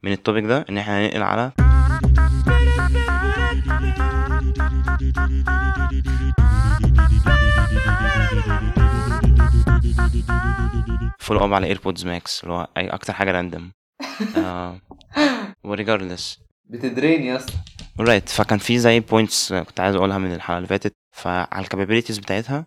من التوبيك ده ان احنا هننقل على فولو اب على ايربودز ماكس اللي هو اي اكتر حاجه راندم آه وريجاردلس بتدرين يا اسطى رايت فكان في زي بوينتس كنت عايز اقولها من الحلقه اللي فاتت فعلى الكابابيلتيز بتاعتها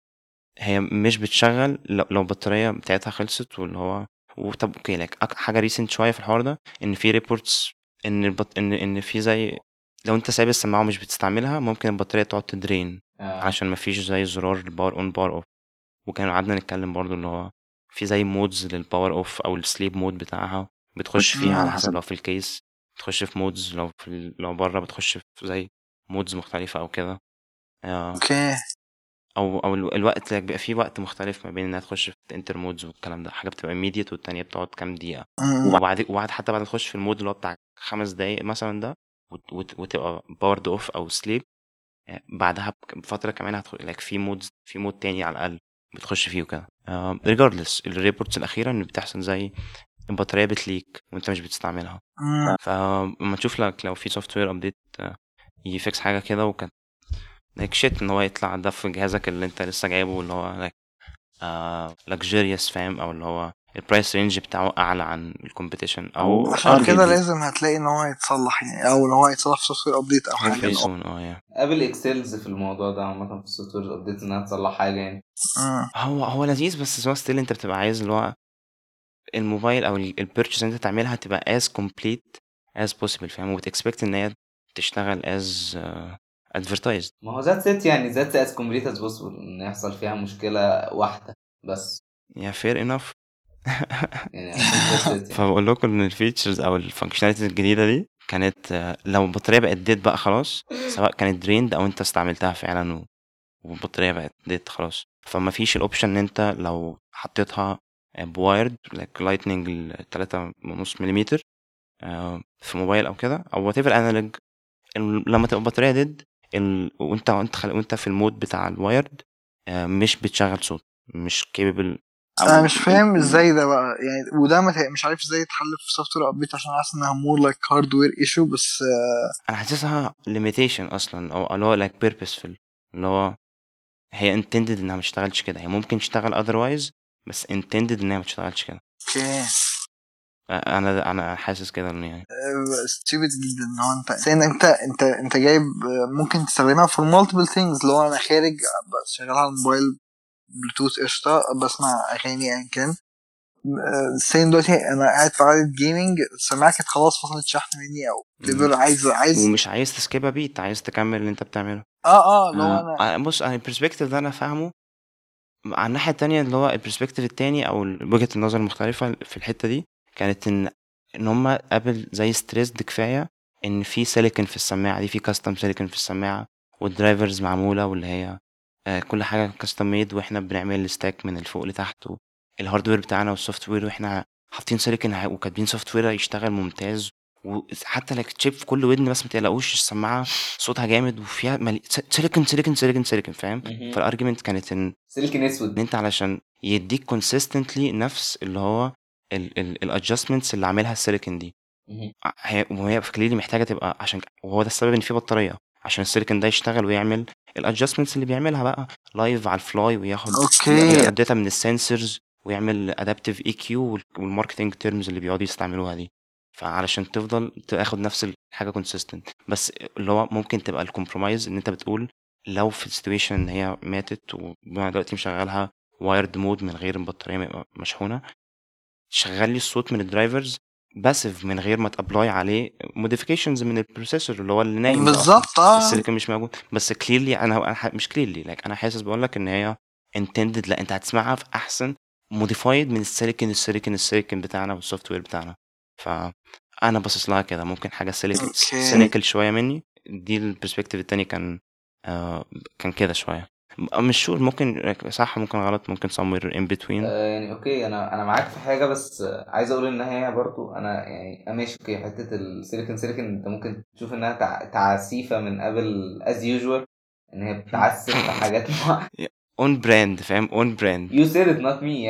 هي مش بتشغل لو لو البطاريه بتاعتها خلصت واللي هو وطب اوكي لك حاجه ريسنت شويه في الحوار ده ان في ريبورتس ان البط... ان ان في زي لو انت سايب السماعه ومش بتستعملها ممكن البطاريه تقعد تدرين آه. عشان مفيش زي زرار الباور اون باور اوف وكان قعدنا نتكلم برضو اللي هو في زي مودز للباور اوف او السليب مود بتاعها بتخش فيها على حسب لو في الكيس بتخش في مودز لو في ال- لو بره بتخش في زي مودز مختلفة او كده آه، اوكي او او ال- الوقت like بيبقى في وقت مختلف ما بين انها تخش في انتر مودز والكلام ده حاجة بتبقى immediate والتانية بتقعد كام دقيقة مم. وبعد وبعد حتى بعد ما تخش في المود اللي هو بتاع خمس دقايق مثلا ده وت- وت- وتبقى باورد اوف او سليب بعدها بك- بفترة كمان هتخش لك في مود في مود تاني على الأقل بتخش فيه وكده ريجاردلس الريبورتس الأخيرة إن بتحصل زي البطارية بتليك وأنت مش بتستعملها مم. فلما تشوف لك لو في سوفت وير ابديت يفكس حاجة كده وكان لايك شيت ان هو يطلع ده في جهازك اللي انت لسه جايبه اللي هو لايك luxurious فاهم او اللي هو البرايس رينج بتاعه اعلى عن الكومبيتيشن او عشان كده arguably لازم هتلاقي ان هو يتصلح يعني او ان هو يتصلح في سوفت وير ابديت او حاجه hopefully soon اه yeah. ابل اكسلز في الموضوع ده عامة في السوفت وير ابديت انها تصلح حاجة يعني مم. هو هو لذيذ بس هو ستيل انت بتبقى عايز اللي هو الموبايل او البيرتشيز اللي انت تعملها تبقى as complete as possible فاهم وبتكسبكت ان هي تشتغل as uh, advertised ما هو ذات سيت يعني ذات از كومبليت از بوسبل ان يحصل فيها مشكلة واحدة بس yeah fair enough يعني I think that's it يعني. فبقول لكم ان الفيتشرز او الفانكشناليتيز الجديده دي كانت آه، لو البطاريه بقت ديد بقى خلاص سواء كانت دريند او انت استعملتها فعلا و- والبطاريه بقت ديد خلاص فما فيش الاوبشن ان انت لو حطيتها بوايرد لايك لايتنينج 3.5 ملم في موبايل او كده او وات ايفر انالوج لما تبقى البطاريه ديد ال... وانت وانت خل... وانت في المود بتاع الوايرد آه، مش بتشغل صوت مش كيبل انا مش فاهم ازاي ده بقى يعني وده مت- مش عارف ازاي يتحل في سوفت وير ابديت عشان حاسس انها مور لايك هاردوير ايشو بس آه، انا حاسسها limitation اصلا او اللي هو like purposeful اللي هو هي intended انها ما تشتغلش كده هي ممكن تشتغل otherwise بس intended انها ما تشتغلش كده اوكي انا انا حاسس كده إن يعني ستيبد جدا ان هو انت سين انت انت انت جايب آه، ممكن تستخدمها for multiple things اللي هو انا خارج بس شغال على الموبايل بلوتوث قشطه بسمع اغاني ايا كان سين دلوقتي انا قاعد في قعده جيمنج السماعه كانت خلاص فصلت شحن مني او مم. whatever، عايز عايز ومش عايز تسكيبها بيت عايز تكمل اللي انت بتعمله اه اه اللي هو انا آه، بص انا البرسبكتيف ده انا فاهمه على الناحيه التانية اللي هو البرسبكتيف التاني او وجهه النظر المختلفه في الحته دي كانت ان ان هم ابل زي ستريسد كفايه ان في سيليكون في السماعه دي في كاستم سيليكون في السماعه والدرايفرز معموله واللي هي آه، كل حاجه كاستم ميد واحنا بنعمل الستاك من الفوق لتحت الهاردوير بتاعنا والسوفت وير واحنا حاطين سيليكون ه- وكاتبين سوفت وير يشتغل ممتاز وحتى لك تشيب في كل ودن بس ما تقلقوش السماعه صوتها جامد وفيها ملي... سيليكون سيليكون سيليكون سيليكون فاهم مهم. فالارجيومنت كانت ان سلك ان اسود انت علشان يديك كونسيستنتلي نفس اللي هو الادجستمنتس اللي عاملها السيليكون دي مهم. ع- هي وهي كليلي محتاجه تبقى عشان وهو ده السبب ان في بطاريه عشان السيليكون ده يشتغل ويعمل الادجستمنتس اللي بيعملها بقى لايف على الفلاي وياخد اوكي ياخد داتا من السنسورز ويعمل ادابتيف اي كيو والماركتنج تيرمز اللي بيقعدوا يستعملوها دي فعلشان تفضل تاخد نفس الحاجه كونسيستنت بس اللي هو ممكن تبقى الكومبرومايز ان انت بتقول لو في السيتويشن ان هي ماتت وانا دلوقتي مشغلها وايرد مود من غير البطاريه م- مشحونه شغل لي الصوت من الدرايفرز باسيف من غير ما تابلاي عليه موديفيكيشنز من البروسيسور اللي هو اللي نايم ده أصلاً. بالظبط اه السيليكون مش موجود بس كليرلي انا أنا ح- مش كليرلي لايك انا حاسس بقول لك ان هي intended لا انت هتسمعها في احسن موديفايد من السيليكون السيليكون السيليكون بتاعنا والسوفت وير بتاعنا فانا باصص لها كده ممكن حاجه سيليكون اوكي. سينيكل شويه مني دي البرسبكتيف التاني كان آه كان كده شويه م- مش شور ممكن صح ممكن غلط ممكن somewhere in between آه، يعني اوكي انا انا معاك في حاجه بس آه، عايز اقول ان هي برضو انا يعني آه، ماشي اوكي حته السيليكون سيليكون انت ممكن تشوف انها تع- تعسيفه من ابل از يوجوال ان هي بتعسف في حاجات اون براند فاهم اون براند يو سيد ات نوت مي يعني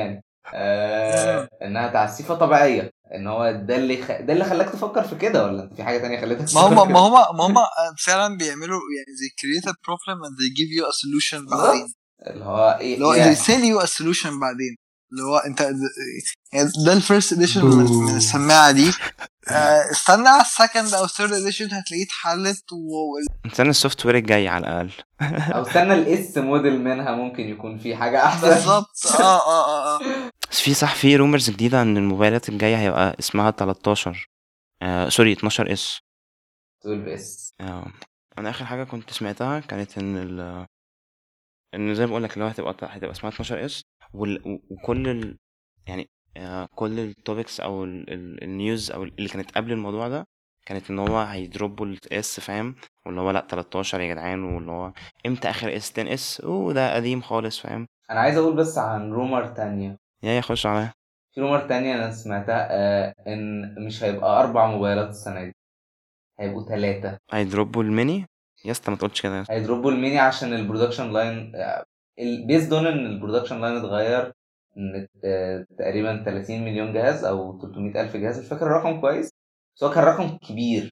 آه انها تعسيفه طبيعيه ان هو ده اللي خ... ده اللي خلاك تفكر في كده ولا انت في حاجه تانية خلتك ما تفكر هم كده؟ ما هم ما هم فعلا بيعملوا يعني they create a problem and they give you a solution بعدين اللي هو ايه اللي هو يعني they sell you a solution بعدين اللي هو انت يعني ده الفيرست اديشن من, من السماعه دي آه، استنى على السكند او ثيرد اديشن هتلاقيه اتحلت و... استنى السوفت وير الجاي على الاقل او استنى الاس موديل منها ممكن يكون في حاجه احسن بالظبط اه اه اه اه بس في صح في رومرز جديده ان الموبايلات الجايه هيبقى اسمها 13 آه سوري 12 اس 12 اس آه. انا اخر حاجه كنت سمعتها كانت ان ال ان زي ما بقول لك اللي هو هتبقى هتبقى اسمها 12 اس وال... وكل ال... يعني آه كل التوبكس او ال... ال... النيوز او اللي كانت قبل الموضوع ده كانت ان هو هيدروبوا الاس فاهم واللي هو لا 13 يا جدعان واللي هو امتى اخر اس 10 اس اوه ده قديم خالص فاهم انا عايز اقول بس عن رومر تانية يا يخش عليا في رومر تانية انا سمعتها آه ان مش هيبقى اربع موبايلات السنه دي هيبقوا ثلاثه هيدروبوا الميني يا اسطى ما تقولش كده هيدروبوا الميني عشان البرودكشن لاين البيز دون ان البرودكشن لاين اتغير ان آه، تقريبا 30 مليون جهاز او 300 الف جهاز مش فاكر الرقم كويس بس هو كان رقم كبير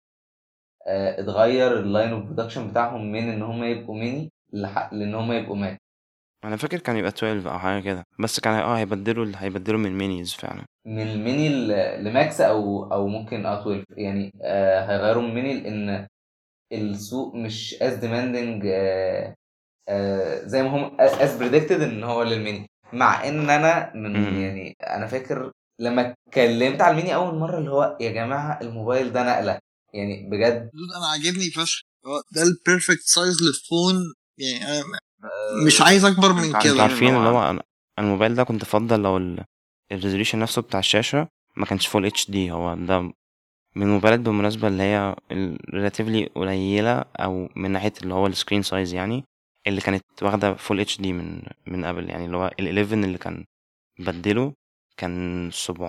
آه، اتغير اللاين اوف برودكشن بتاعهم من ان هم يبقوا ميني لح- لان هم يبقوا ماك انا فاكر كان يبقى 12 او حاجه كده بس كان اه هيبدلوا هيبدلوا من مينيز فعلا من الميني ل- لماكس او او ممكن اه 12 يعني آه هيغيروا من ميني لان السوق مش as demanding آه آه زي ما هم as predicted ان هو للميني مع ان انا من مم. يعني انا فاكر لما اتكلمت على الميني اول مره اللي هو يا جماعه الموبايل ده نقله يعني بجد دود انا عاجبني فشخ هو ده البيرفكت سايز للفون يعني انا آه، مش عايز اكبر من انتوا كده عارفين اللي هو أنا- الموبايل ده كنت افضل لو الريزوليوشن نفسه بتاع الشاشه ما كانش فول اتش دي هو ده من الموبايلات بالمناسبه اللي هي ريلاتيفلي قليله او من ناحيه اللي هو السكرين سايز يعني اللي كانت واخده فول اتش دي من من قبل يعني اللي هو ال 11 اللي كان بدله كان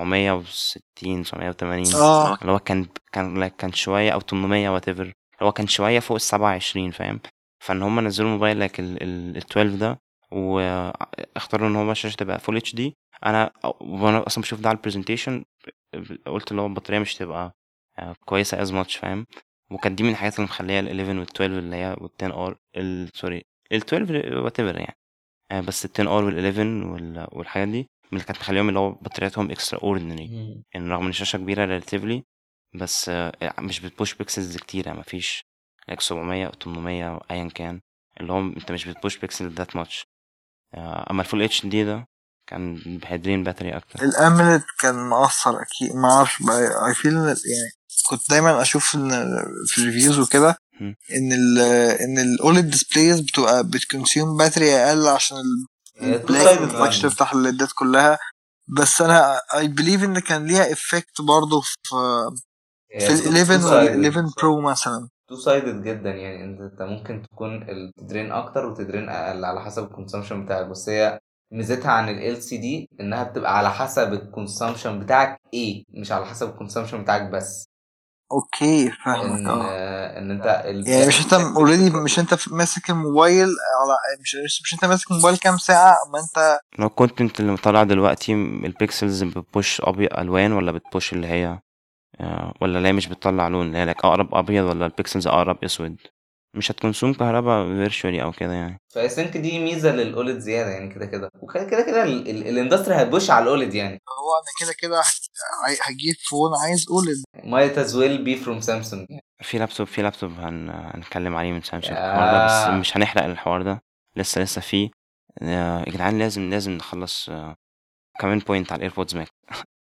760 780 اه اللي هو كان كان كان شويه او 800 وات ايفر اللي هو كان شويه فوق ال 27 فاهم فان هم نزلوا موبايل لك ال ال 12 ده واختاروا ان هو الشاشه تبقى فول اتش دي انا وانا اصلا بشوف ده على البرزنتيشن قلت اللي هو البطاريه مش تبقى آه، كويسه از ماتش فاهم وكانت دي من الحاجات اللي مخليه ال 11 وال 12 اللي هي وال 10 ار ال سوري ال 12 وات ايفر يعني آه، بس ال 10 ار وال 11 وال- والحاجات دي من اللي كانت مخليهم اللي هو بطارياتهم اكسترا اوردينري مم. يعني رغم ان الشاشه كبيره ريلاتيفلي بس آه، مش بتبوش بيكسلز كتير يعني مفيش like 700 او 800 او ايا كان اللي هو انت مش بتبوش بيكسل ذات ماتش اما الفول اتش دي ده كان بهيدرين باتري اكتر الاملت كان مؤثر اكيد ما اعرفش اي فيل يعني كنت دايما اشوف ان في الريفيوز وكده مم. ان ال ان الاولد ديسبلايز بتبقى بتكونسيوم باتري اقل عشان هي two البلاك sided ما تبقاش line. تفتح الليدات كلها بس انا اي بليف ان كان ليها افكت برضه في هي في two- ال 11 two وال sided. 11 برو مثلا تو سايدد جدا يعني انت انت ممكن تكون ال- تدرين اكتر وتدرين اقل على حسب الكونسومشن بتاعك بس هي ميزتها عن ال سي دي انها بتبقى على حسب الكونسومشن بتاعك ايه مش على حسب الكونسومشن بتاعك بس اوكي فاهمك ان اه ان انت ال- يعني مش انت اوريدي مش انت ماسك الموبايل على مش مش- مش انت ماسك الموبايل كام ساعه اما انت لو الكونتنت اللي طالع دلوقتي البيكسلز بتبوش ابيض الوان ولا بتبوش اللي هي آه، ولا اللي هي مش بتطلع لون اللي هي لك اقرب ابيض ولا البيكسلز اقرب اسود مش هتكونسوم كهرباء فيرشوالي او كده يعني فاي ثينك دي ميزه للاولد زياده يعني كده كده وكده كده كده ال- ال- الاندستري هتبوش على الاولد يعني هو انا كده كده هج- هجيب فون عايز اولد might as well be from Samsung يعني. في لابتوب في لابتوب هن... هنتكلم عليه من سامسونج يا. الحوار ده بس مش هنحرق الحوار ده لسه لسه فيه آه، يا جدعان لازم لازم نخلص آه، كمان بوينت على الايربودز ماك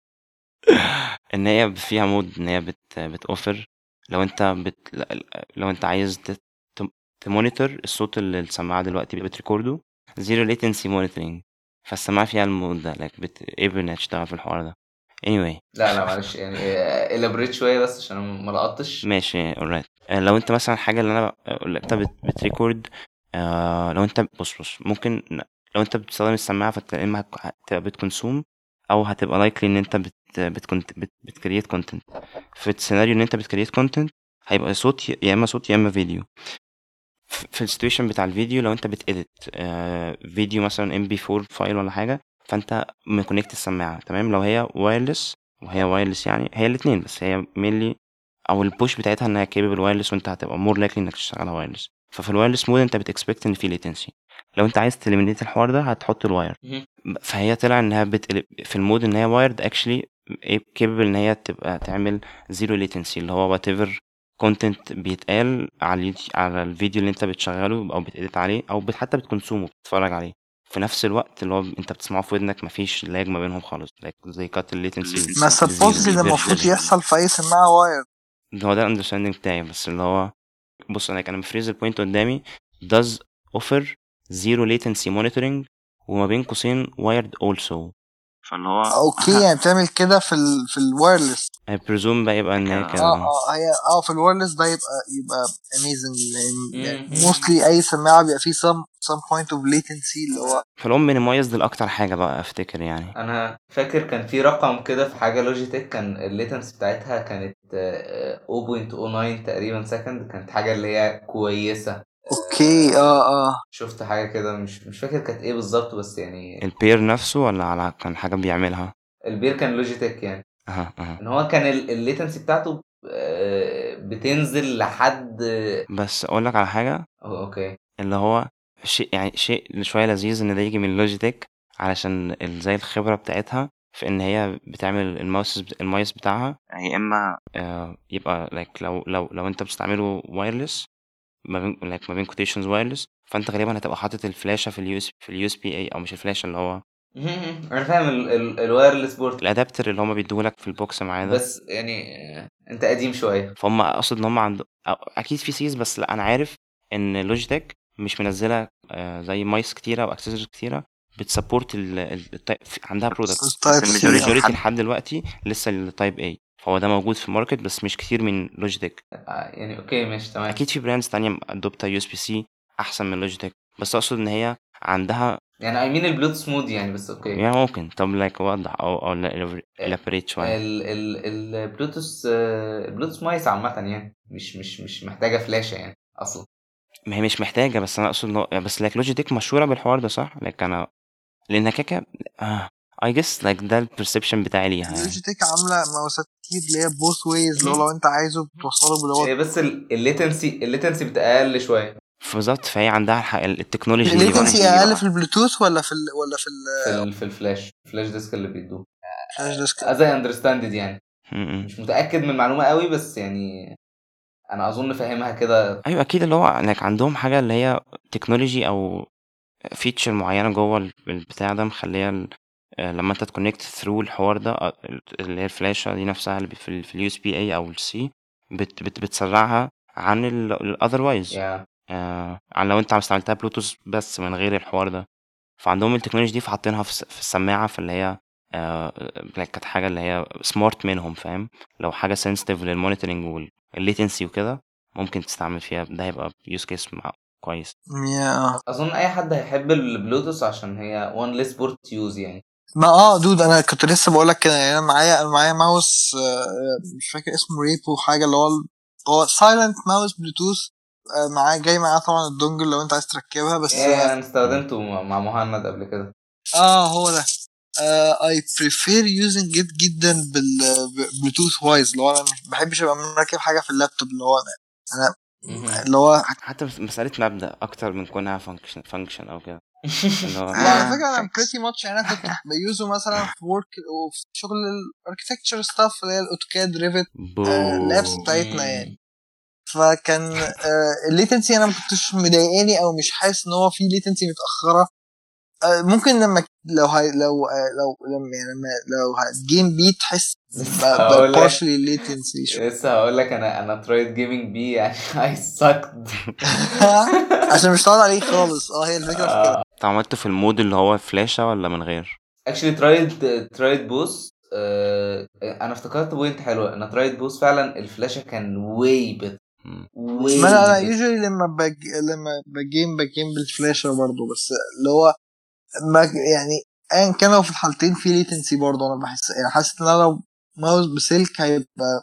ان هي فيها مود ان هي بت بتوفر لو انت بت لو انت عايز ت- ت- تمونيتور الصوت اللي السماعه دلوقتي بتريكورده زيرو ليتنسي مونيتورنج فالسماعه فيها المود ده لك بت able انها تشتغل في الحوار ده anyway لا لا معلش يعني الابريت شويه بس عشان أنا ما لقطتش ماشي alright آه، لو انت مثلا حاجه اللي انا اللي انت بت- بتريكورد آه لو انت بص بص ممكن لو انت بتستخدم السماعه فانت يا اما هت- هتبقى بتكونسوم او هتبقى لايكلي ان انت بت بتكونت بت بتكريت كونتنت في السيناريو ان انت بتكريت كونتنت هيبقى صوت يا اما صوت يا اما فيديو ف- في السيتويشن بتاع الفيديو لو انت بتedit آه فيديو مثلا ام بي 4 فايل ولا حاجه فانت مكونكت السماعه تمام لو هي وايرلس وهي وايرلس يعني هي الاثنين بس هي مينلي او البوش بتاعتها انها كيبل وايرلس وانت هتبقى مور لايكلي انك تشتغلها وايرلس ففي الوايرلس مود انت بتكسبكت ان في ليتنسي لو انت عايز تليمينيت الحوار ده هتحط الواير مهم. فهي طلع انها بتقلب في المود ان هي وايرد اكشلي كيبل ان هي تبقى تعمل زيرو ليتنسي اللي هو وات ايفر كونتنت بيتقال على اليوتي- على الفيديو اللي انت بتشغله او بتedit عليه او بت- حتى بتكونسومه بتتفرج عليه في نفس الوقت اللي هو انت بتسمعه في ودنك مفيش لاج ما بينهم خالص like زي كات الليتنسي ما سبوزلي ده المفروض يحصل في اي سماعه واير هو ده الاندرستاندينج بتاعي بس اللي هو بص انا انا مفريز البوينت قدامي does offer zero latency monitoring وما بين قوسين wired also فاللي هو اوكي يعني بتعمل كده في ال في الوايرلس I presume بقى يبقى ان هي اه كده اه هي اه في الوايرلس ده يبقى يبقى اميزنج لان مم. موستلي اي سماعه بيبقى فيه some some point of latency اللي هو فالأم مينيمايز دي الأكتر حاجة بقى أفتكر يعني انا فاكر كان في رقم كده في حاجه لوجيتك كان الليتنس بتاعتها كانت آه، 0.09 تقريبا سكند كانت حاجه اللي هي كويسه اوكي اه اه شفت حاجه كده مش مش فاكر كانت ايه بالظبط بس يعني البير نفسه ولا على كان حاجة بيعملها البير كان لوجيتك يعني أها أها ان هو كان الليتنسي بتاعته آه، بتنزل لحد بس أقول لك على حاجة أوه، اوكي اللي هو شيء يعني شيء شوية لذيذ إن ده يجي من لوجيتك علشان ال- زي الخبرة بتاعتها في إن هي بتعمل الماوس المايس بتاعها يا إما آه، يبقى like لو لو لو أنت بتستعمله وايرلس ما بين like ما بين كوتيشنز وايرلس فأنت غالبا هتبقى حاطط الفلاشة في اليو اس في اليو اس بي اي أو مش الفلاشة اللي هو انا فاهم ال- ال- الوايرلس بورت الأدابتر اللي هما بيديهولك في البوكس معاه ده بس يعني آه، انت قديم شويه فهم اقصد ان هم عند أو اكيد في سيز بس لا انا عارف ان لوجيتك مش منزله آه، زي مايس كتيره او اكسسوارز كتيره بتسبورت ال... ال... التايب في- عندها برودكتس التايب بس C الماجوريتي أو حد- لحد دلوقتي لسه التايب اي فهو ده موجود في الماركت بس مش كتير من لوجيتك آه، يعني اوكي ماشي تمام اكيد في براندز تانية ادوبتا يو اس بي سي احسن من لوجيتك بس اقصد ان هي عندها يعني اي مين البلوتوث مود يعني بس اوكي يعني ممكن طب لايك وضح او او الابريت شويه ال ال البلوتوث آه، البلوتوث مايس عامة يعني مش مش مش محتاجة فلاشة يعني أصلا ما هي مش محتاجه بس انا اقصد إنه- بس لايك لوجيتك مشهوره بالحوار ده صح لايك انا لانها كيكه اه اي جس لايك ده البرسبشن بتاعي ليها يعني لوجيتك عامله ماوسات كتير اللي هي بوث ويز اللي هو لو انت عايزه بتوصله باللي هو هي بس الليتنسي الليتنسي بتقل شوية بالظبط فهي عندها الح... التكنولوجي دي بقى. الليتنسي اقل في البلوتوث ولا في ال ولا في في ال- في الفلاش الفلاش ديسك اللي بيدوه الفلاش ديسك از اي اندرستاندد يعني م- م. مش متأكد من المعلومة قوي بس يعني أنا أظن فاهمها كده ايوه اكيد اللي هو لايك عندهم حاجه اللي هي تكنولوجي او فيتشر معينه جوه ال- البتاع ده مخليه ال- آه، لما انت تكونكت ثرو الحوار ده آه، اللي هي الفلاشه دي نفسها اللي في ال- في اليو اس بي اي او السي بت بت بتسرعها عن الاذروايز يا آه عن لو انت استعملتها بلوتوث بس من غير الحوار ده فعندهم التكنولوجي دي فحاطينها في, الس- في السماعه فاللي هي آه like كانت حاجه اللي هي سمارت منهم فاهم لو حاجه سنسيتيف للمونيتورنج والليتنسي وكده ممكن تستعمل فيها ده هيبقى يوز كيس كويس يا أظن أي حد هيحب البلوتوث عشان هي وان ليس بورت يوز يعني ما اه دود انا كنت لسه بقول لك كده يعني انا معايا أنا معايا ماوس آه، آه، مش فاكر اسمه ريبو حاجه اللي هو ال- هو سايلنت ماوس بلوتوث آه، معاه جاي معاه طبعا الدونجل لو انت عايز تركبها بس إيه، أنا استخدمته مع مع مهند قبل كده اه هو ده اي بريفير يوزنج ات جدا بالبلوتوث وايز اللي هو انا مش بحبش ابقى مركب حاجه في اللابتوب اللي هو انا انا اللي هو حتى بس- مساله مبدا اكتر من كونها فانكشن فانكشن او كده اللي هو لا على آه، فكره انا بريتي ماتش يعني انا كنت بيوزه مثلا في ورك وفي شغل الاركتكتشر ستاف اللي هي الاوتوكاد ريفت بو اللابس بتاعتنا يعني فكان آه، الليتنسي انا ما كنتش مضايقاني او مش حاسس ان هو في ليتنسي متاخره آه، ممكن لما لو هاي لو آه، لو لما يعني لما لو الجيم بي تحس هقول لك. بارشلي ليتنسي لسه هقول لك انا انا ترايد جيمنج بي يعني اي سكد عشان مش هتقعد عليه خالص اه هي الفكره في كده انت عملته في المود اللي هو فلاشه ولا من غير اكشلي ترايد ترايد بوس انا افتكرت بوينت حلوه انا ترايد بوس فعلا الفلاشه كان واي بت مم. واي ما انا انا يوجوالي لما بج... لما بجيم بجيم بالفلاشه برضه بس اللي هو ما يعني ايا كان لو في الحالتين في ليتنسي برضه انا بحس يعني حاسس ان انا لو ماوس بسلك هيبقى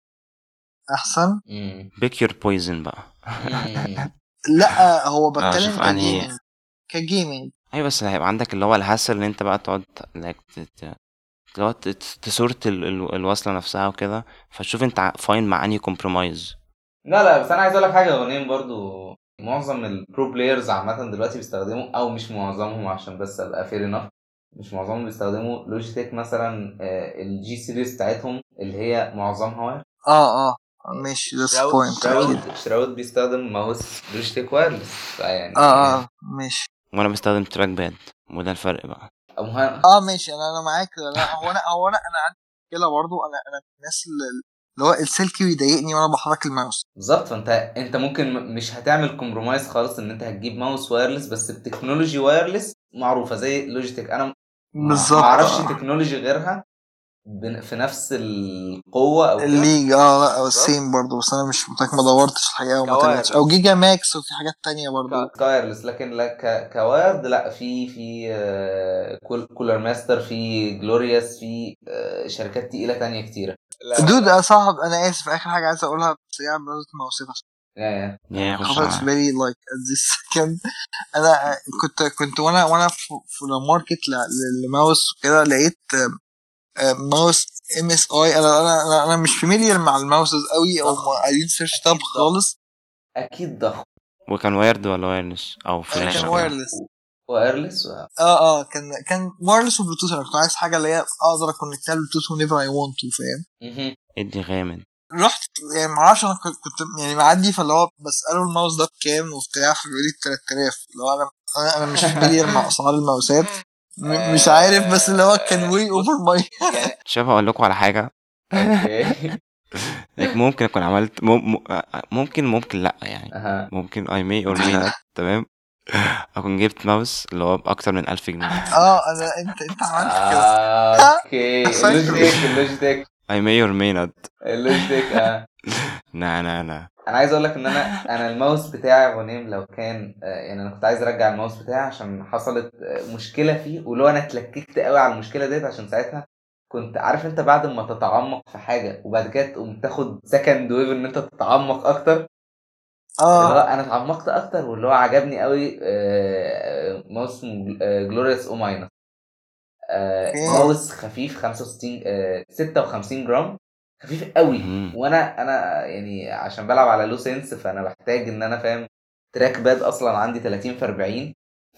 احسن بيك يور بويزن بقى لا هو آه، بتكلم شوف أنهي- كجيمنج كجيمنج ايوه بس هيبقى عندك اللي هو الهاسل ان انت بقى تقعد like ت- ت- اللي هو ت- ت- تسورت ال- ال- الوصلة نفسها وكده فتشوف انت فاين مع انهي كومبرومايز لا لا بس انا عايز اقول لك حاجه غنيم برضو معظم البرو بلايرز عامه دلوقتي بيستخدموا او مش معظمهم عشان بس ابقى فير انف مش معظمهم بيستخدموا لوجيتك مثلا الجي سيريز بتاعتهم اللي هي معظمها واير اه اه ماشي ذاتس بوينت اكيد شراود شراود بيستخدم ماوس لوجيتك وايرلس فيعني اه اه ماشي وانا بستخدم تراك باد وده الفرق بقى أو مه- اه ماشي انا انا معاك لا هو انا هو انا انا عندي مشكله برضو انا انا من الناس اللي اللي هو السلكي بيضايقني وانا بحرك الماوس بالظبط فانت انت ممكن م- مش هتعمل كومبرومايز خالص ان انت هتجيب ماوس وايرلس بس بتكنولوجي وايرلس معروفه زي لوجيتك انا ما- بالظبط ما اعرفش آه. تكنولوجي غيرها بن- في نفس القوه او كده الليج اه لا بالظبط. سيم برضو بس انا مش متاكد ما دورتش الحقيقه وما كوايرلس. تابعتش او جيجا ماكس وفي حاجات تانية برضو كوايرلس لكن لا ك... كوايرد لا في في آه، كول... كولر ماستر في جلوريوس في آه، شركات تقيله تانية كتيره دود يا صاحب انا اسف اخر حاجه عايز اقولها بس هي بمناسبه الماوسات عشان يا يا يا خش حصلت في على- بالي لايك ات ذيس سكند انا كنت كنت وانا وانا في في الماركت ل- لماوس كده لقيت آم، آم، ماوس ام اس اي انا انا انا, أنا مش فاميليار مع الماوسز قوي او ما قاعدين سيرش تاب خالص اكيد ضخم وكان وايرد ولا وايرلس او فلاش كان أو كده؟ وايرلس وايرلس و... اه اه كان كان وايرلس وبلوتوث انا كنت عايز حاجه اللي هي اقدر اكونكتها بلوتوث ونيفر اي ونت تو فاهم مهم. ادي غامض رحت يعني ما اعرفش انا كنت كنت يعني معدي فاللي هو بساله الماوس ده بكام وبتاع فبيقول لي 3000 اللي هو انا انا انا مش فاميليار مع اسعار الماوسات م- مش عارف بس اللي هو كان واي اوفر ماي يعني شايف اقول لكم على حاجه اوكي like ممكن اكون عملت مم- م- ممكن ممكن لا يعني اها ممكن I may or may not تمام اكون جبت ماوس اللي هو باكتر من 1000 جنيه اه انا انت انت عملت كده آه، اوكي فاكره. اللوجيتك اللوجيتك I may or may not اللوجيتك اه لا لا لا انا عايز اقول لك ان انا انا الماوس بتاعي غنيم لو كان آه، يعني انا كنت عايز ارجع الماوس بتاعي عشان حصلت آه، مشكله فيه ولو انا اتلككت قوي على المشكله ديت عشان ساعتها كنت عارف انت بعد ما تتعمق في حاجه وبعد كده تقوم تاخد سكند ويف ان انت تتعمق اكتر اللي هو اه انا اتعمقت اكتر واللي هو عجبني قوي آه، ماوس جلوريوس او ماينس أوكي. ماوس خفيف 65 آه، 56 جرام خفيف قوي مم. وانا انا يعني عشان بلعب على لو سنس فانا بحتاج ان انا فاهم تراك باد اصلا عندي 30 في 40 ف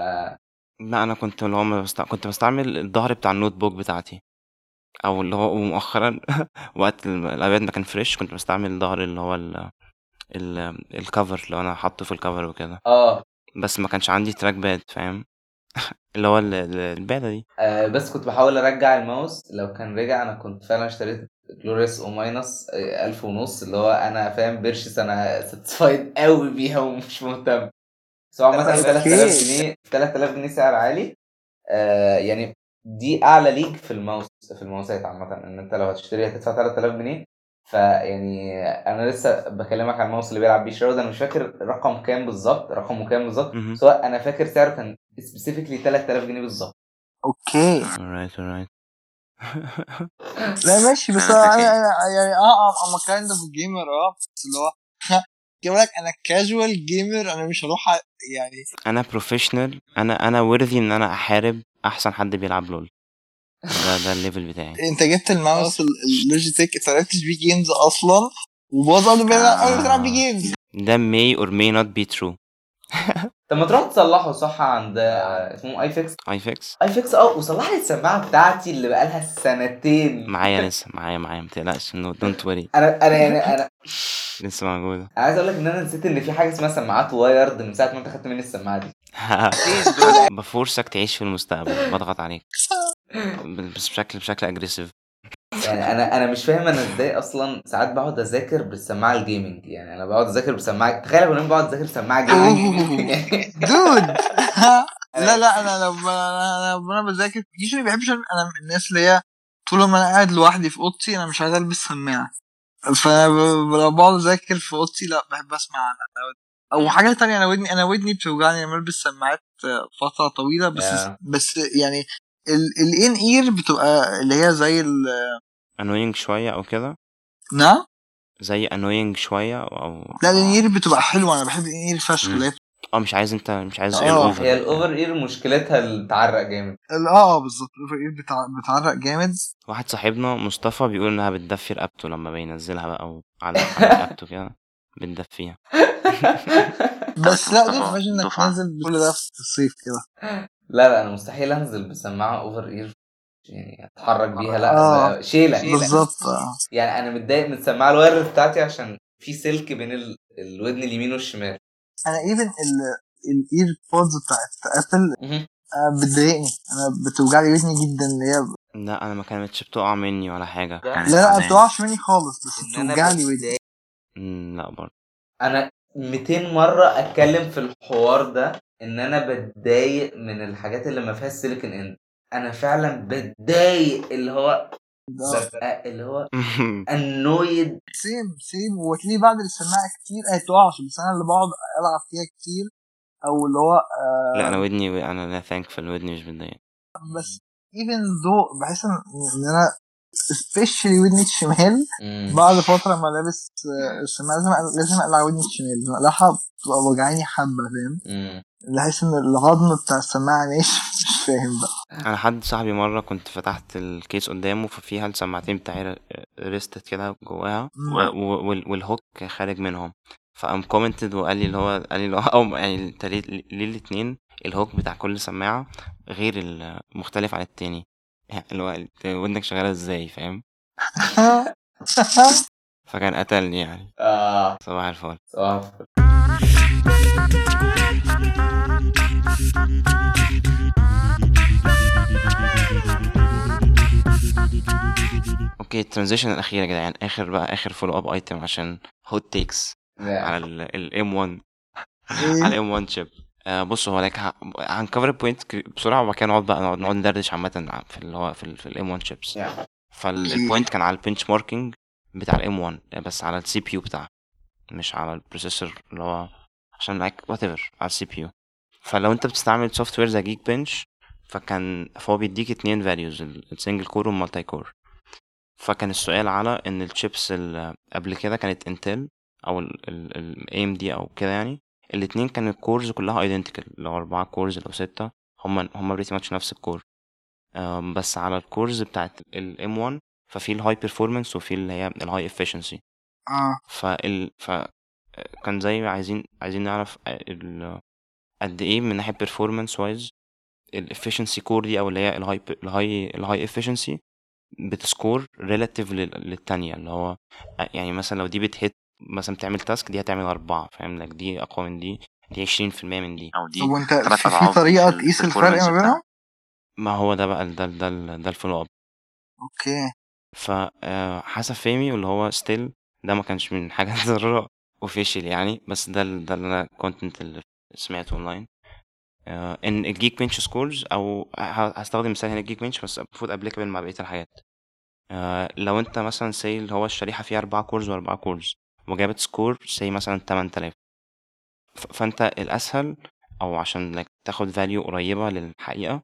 لا انا كنت اللي هو ما بست... كنت بستعمل الظهر بتاع النوت بوك بتاعتي او اللي هو مؤخرا وقت ال- الابيض ما كان فريش كنت بستعمل الظهر اللي هو ال... ال... الكفر اللي انا حاطه في الكفر وكده اه بس ما كانش عندي تراك باد فاهم اللي هو ال- ال- البادة دي آه، بس كنت بحاول ارجع الماوس لو كان رجع انا كنت فعلا اشتريت جلوريس او ماينس آه، ألف ونص اللي هو انا فاهم بيرشيس انا ساتسفايد قوي بيها ومش مهتم سواء مثلا أوكي. 3000 جنيه 3000 جنيه سعر عالي آه يعني دي اعلى ليج في الماوس في الماوسات عامه ان انت لو هتشتري هتدفع 3000 جنيه فيعني انا لسه بكلمك عن الماوس اللي بيلعب بيه شراود انا مش فاكر رقم كام بالظبط رقمه كام بالظبط مهم. سواء انا فاكر سعره كان سبيسيفيكلي 3000 جنيه بالظبط اوكي alright alright لا ماشي بس أنا انا فاكر. أنا يعني اه ام كايند اوف جيمر اه بس اللي هو جايب لك انا كاجوال جيمر انا مش هروح أ- يعني انا بروفيشنال انا انا worthy ان انا احارب احسن حد بيلعب لول ده ده الليفل بتاعي انت جبت الماوس ال- اللوجيتك انت ما لعبتش بيه جيمز اصلا وباظ قبل ما قبل ما تلعب بيه جيمز ده may or may not be true طب ما تروح تصلحه صح عند آه، اسمه اي فيكس اي فيكس اي فيكس اه وصلح لي السماعه بتاعتي اللي بقالها سنتين معايا لسه معايا معايا متقلقش نو دونت وري انا انا يعني انا لسه موجودة انا عايز اقول لك ان انا نسيت ان في حاجه اسمها سماعات وايرد من ساعه ما انت خدت مني السماعه دي بفورسك تعيش في المستقبل بضغط عليك بس بشكل بشكل اجريسيف يعني انا انا مش فاهم انا ازاي اصلا ساعات بقعد اذاكر بالسماعه الجيمنج يعني انا بقعد اذاكر بسماعه تخيل انا بقعد اذاكر بسماعه جيمنج دود لا لا انا لما انا لما انا بذاكر يوجوالي ما بحبش انا من الناس اللي هي طول ما انا قاعد لوحدي في اوضتي انا مش عايز البس سماعه فانا ب- لما بقعد اذاكر في اوضتي لا بحب اسمع او حاجه تانية انا ودني انا ودني بتوجعني لما البس سماعات فتره طويله بس Yeah. بس يعني الان اير بتبقى اللي هي زي ال انوينج شوية او كده نعم زي انوينج شوية او لا الان اير بتبقى حلوه انا بحب الان اير فشخ مم. اللي هي اه مش عايز انت مش عايز آه، اير اوفر هي الاوفر اير مشكلتها اللي تعرق جامد ال- اه اه بالظبط الاوفر اير بتع... بتعرق جامد واحد صاحبنا مصطفى بيقول انها بتدفي رقبته لما بينزلها بقى او على على رقبته كده بتدفيها بس لا دول طبعاً، imagine انك دفعة. نازل كل ده في الصيف كده لا لا انا مستحيل انزل بسماعه اوفر اير يعني اتحرك بيها لا آه. بقى شيله بالظبط اه يعني انا متضايق من السماعه الوايرلس بتاعتي عشان في سلك بين ال... الودن اليمين والشمال انا ايفن الاير بودز بتاعت ابل مهم. آه، بتضايقني انا بتوجع لي ودني جدا اللي هي لا انا ما كانتش بتقع مني ولا حاجه كانت لا لا ما تعبانة. بتقعش مني خالص بس إن أنا بتوجع لي بتضايق. ودني مم، لا برضه انا 200 مره اتكلم في الحوار ده ان انا بتضايق من الحاجات اللي ما فيهاش سيليكون اند انا فعلا بتضايق اللي هو ده ببقى اللي هو انويد سيم سيم وتلاقيه بعد السماعه كتير هي بتقعش بس انا اللي بقعد العب فيها كتير او اللي هو آه لا انا ودني انا لا ثانكفul ودني مش بتضايق بس ايفن ذو بحس ان ان انا سبيشالي ودني الشمال بعد فتره ما لابس آه، السماعه لازم لازم اقلع ودني الشمال لازم اقلعها بتبقى وجعاني حبه فاهم مم. بحس ان العظم بتاع السماعه ناشف مش فاهم بقى انا حد صاحبي مره كنت فتحت الكيس قدامه ففيها السماعتين بتاعي ريستت كده جواها مم. و- و- وال- والهوك خارج منهم فقام كومنتد وقال لي اللي هو قال لي اللي هو او يعني انت ليه ليه الاتنين الهوك بتاع كل سماعه غير ال- مختلف عن التاني يعني اللي هو انت ودنك شغاله ازاي فاهم فكان قتلني يعني اه صباح الفل صح اوكي الترانزيشن الاخيره يا جدعان اخر بقى اخر فولو اب ايتم عشان هوت تيكس على الام 1 على الام 1 شيب بص هو لك هنكفر البوينت بسرعه وبعد كده نقعد بقى نقعد نقعد ندردش عامه في اللي هو في, ال- في الام 1 شيبس يعني. فالبوينت كان على البنش ماركينج بتاع الام 1 بس على السي بي يو بتاعه مش على البروسيسور اللي هو عشان معاك وات ايفر على السي بي يو فلو انت بتستعمل سوفت وير زي جيك بنش فكان فهو بيديك اتنين فاليوز السنجل كور والمالتي كور فكان السؤال على ان الشيبس اللي قبل كده كانت انتل او الاي ام دي او كده يعني الاتنين كان الكورز كلها ايدنتيكال لو اربعة كورز لو ستة هما هما بريتي ماتش نفس الكور أم، بس على الكورز بتاعت الام 1 ففي الهاي بيرفورمانس وفي اللي هي الهاي افشنسي اه فال ف كان زي عايزين عايزين نعرف ال... قد ايه من ناحيه performance وايز الافشنسي كور دي او اللي هي الهاي الهاي الهاي افشنسي بتسكور ريلاتيف للتانية اللي هو يعني مثلا لو دي بتهت مثلا بتعمل تاسك دي هتعمل أربعة فاهم لك دي أقوى من دي دي عشرين في المية من دي او دي طب وانت تلات في, في أضعاف طريقه ال- تقيس الفرق performance ما بينهم بتاعها. ما هو ده بقى ال- ده ال- ده ال- ده الفولو اب اوكي فحسب فهمي واللي هو ستيل ده ما كانش من حاجات ضرورة اوفيشال يعني بس ده ال- ده اللي انا كونتنت اللي سمعته اونلاين آه، ان الجيك بنش سكورز او ه- هستخدم مثال هنا الجيك بنش بس المفروض ابليكابل مع بقيه الحاجات آه، لو انت مثلا سي اللي هو الشريحه فيها اربعة كورز واربعة كورز وجابت سكور سي مثلا 8000 ف- فانت الاسهل او عشان like تاخد فاليو قريبه للحقيقه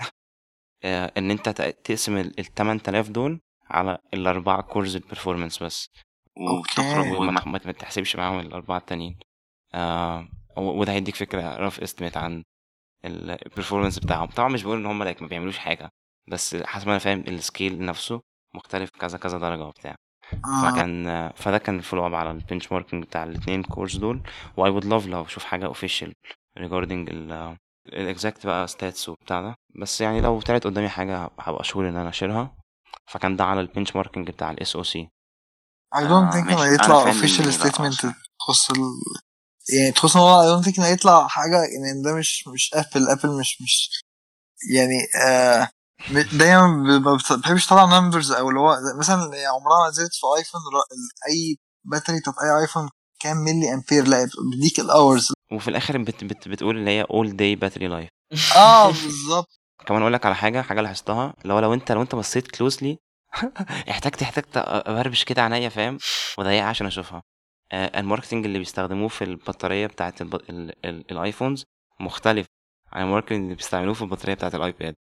آه، ان انت ت- تقسم ال ال 8000 دول على الاربعه كورز البرفورمانس بس وتخرج أوكي. وما وما ما ما تحسبش معاهم الاربعه التانيين آه و- وده هيديك فكره رف استيميت عن البرفورمانس بتاعهم طبعا مش بقول ان هم like ما بيعملوش حاجه بس حسب ما انا فاهم السكيل نفسه مختلف كذا كذا درجه وبتاع اه فكان آه، فده كان الفولو اب على البنش ماركينج بتاع الاثنين كورس دول واي وود لاف لو اشوف حاجه اوفيشال ريجاردنج الاكزاكت بقى ستاتس وبتاع ده بس يعني لو طلعت قدامي حاجه هبقى شهور ان انا اشيرها فكان ده على البنش ماركينج بتاع الاس او سي I don't آه، think ماشي. انه أنا يطلع فاهم official إن- لا، statement أصلاً. تخص ال يعني تخص ان هو I don't think انه يطلع حاجة ان ده مش مش ابل ابل مش مش يعني آه م- دايما ب- ما بت- بتحبش تطلع نمبرز او اللي هو زي- مثلا يعني عمرها ما نزلت في ايفون ر- ال- اي باتري بتاعت اي ايفون كام ملي امبير لا بتديك الاورز وفي الاخر بت بت بتقول اللي هي all day battery life اه بالظبط كمان اقول لك على حاجه حاجه لاحظتها اللي هو لو انت لو انت بصيت كلوزلي احتجت احتجت ابربش كده عينيا فاهم وضيقها عشان اشوفها آه، الماركتنج اللي بيستخدموه في البطاريه بتاعت الب... ال... ال... الايفونز مختلف عن الماركتنج اللي بيستعملوه في البطاريه بتاعت الايباد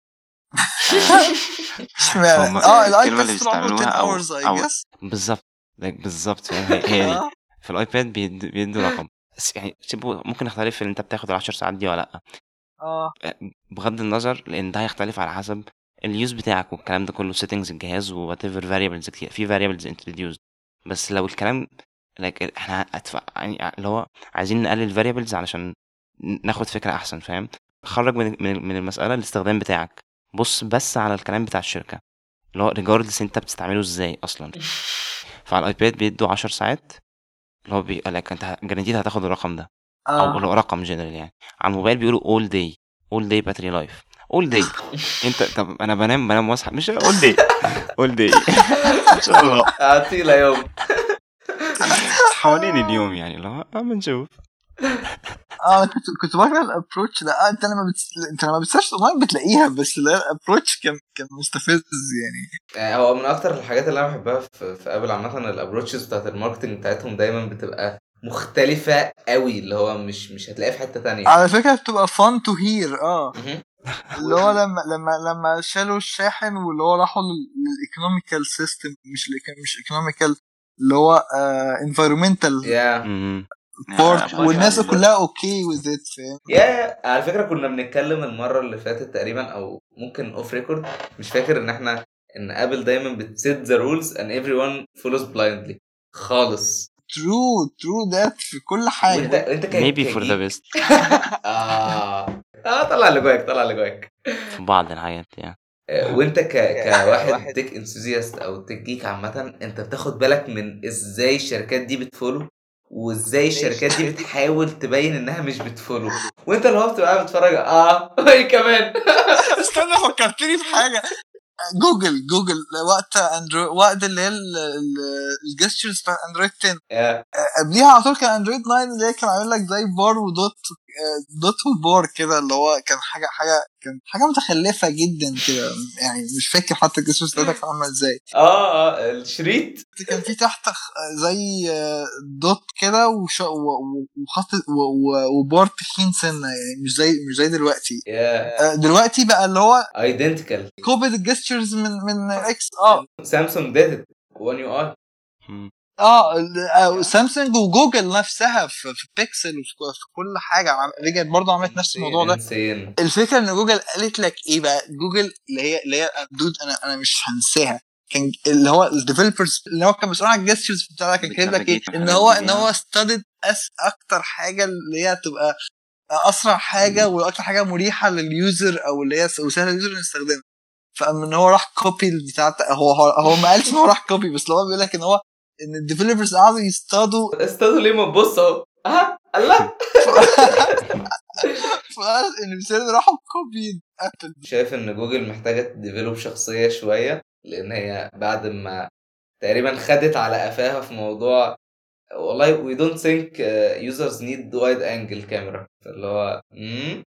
اشمعنى هم اه الكلمة الايباد اللي طول عمره 10 بيستعملوها أو- اورز اي أو- جس بالظبط like بالظبط فاهم؟ هي, هي دي في الايباد بيد... بيدوا رقم بس يعني سيبه ممكن نختلف في ان انت بتاخد العشر ساعات دي ولا لا اه بغض النظر لان ده هيختلف على حسب اليوز بتاعك والكلام ده كله settings الجهاز و whatever variables كتير في variables introduced بس لو الكلام like احنا هتف... يعني اللي هو عايزين نقلل variables علشان ن- ناخد فكرة أحسن فاهم خرج من من من المسألة الاستخدام بتاعك بص بس على الكلام بتاع الشركة اللي هو regardless انت بتستعمله ازاي أصلا فعلى الايباد بيدوا 10 ساعات اللي هو بيقول لك انت جرانتيد هتاخد الرقم ده او اه اللي هو رقم جنرال يعني على الموبايل بيقولوا all day all day battery life all day انت طب انا بنام بنام واصحى مش all day all day ان شاء الله اعطينا يوم حوالين اليوم يعني اللي هو اما نشوف اه انا كنت كنت بكره الابروتش ده آه انت لما بتس... انت لما بتسيرش اونلاين بتلاقيها بس لا الابروتش كان كان مستفز يعني يعني هو من اكتر الحاجات اللي انا بحبها في, في ابل عامه الابروتشز بتاعت الماركتنج بتاعتهم دايما بتبقى مختلفه قوي اللي هو مش مش هتلاقيها في حته تانية على فكره بتبقى فun to hear اه مهم. اللي هو لما لما لما شالوا الشاحن واللي هو راحوا للايكونوميكال سيستم مش الإيكو- مش ايكونوميكال اللي هو انفيرومنتال يا مم. بورت آه، والناس عشان- كلها اوكي وذ ات فاهم يا على فكره كنا بنتكلم المره اللي فاتت تقريبا او ممكن اوف ريكورد مش فاكر ان احنا ان ابل دايما بتسيت ذا رولز and everyone follows blindly خالص ترو ترو ذات في كل وانت حاجه انت ك maybe for the كجيك- best اه اه طلع اللي جواك طلع اللي جواك في بعض الحاجات يعني آه، وانت ك... كواحد تك انثوزياست او تك جيك عامه انت بتاخد بالك من ازاي الشركات دي بتفولو وازاي الشركات دي بتحاول تبين انها مش بتفولو وانت اللي هو بتبقى قاعد بتتفرج اه وايه كمان استنى فكرتني في حاجه جوجل جوجل وقت اندرويد وقت اللي هي الجستشرز بتاع اندرويد 10 يا قبليها على طول كان اندرويد 9 اللي هي كان عامل لك زي بار ودوت آه، دوت وبار كده اللي هو كان حاجه حاجه كان حاجه متخلفه جدا كده يعني مش فاكر حتى الجستشرز بتاعتها كانت عامله ازاي اه اه الشريط كان في تحت خ- زي آه، دوت كده وش- و- و- وخط و- و- وبار تخين سنه يعني مش زي مش زي دلوقتي يا آه، دلوقتي بقى اللي هو ايدنتيكال كوبي الجستشرز من من اكس اه سامسونج ديد وان يو اي مم. اه ال- آه، سامسونج وجوجل نفسها في, في بيكسل وفي كو- في كل حاجه عم- رجعت برضه عملت نفس الموضوع ده انسين الفكره ان جوجل قالت لك ايه بقى جوجل اللي هي اللي هي دود انا انا مش هنساها كان اللي هو الديفلوبرز اللي هو كان مسؤول عن الجستشرز بتاعها كان كاتب لك ايه بالنavigation ان والحاجات هو دي ان هو ستادد أس اكتر حاجه اللي هي تبقى اسرع حاجه واكتر حاجه مريحه لليوزر او اللي هي وسهل لليوزر انه يستخدمها فاما ان هو راح كوبي بتاع هو هو, هو ما قالش ان هو راح كوبي بس اللي هو بيقول لك ان هو ان الديفلوبرز قعدوا يصطادوا استاذ ليه ما تبص اهو اه الله فقال ان بيصيروا راحوا كوبي ابل شايف ان جوجل محتاجه تديفلوب شخصيه شويه لان هي بعد ما تقريبا خدت على قفاها في موضوع والله we don't think uh, users need wide angle camera فاللي هو مم؟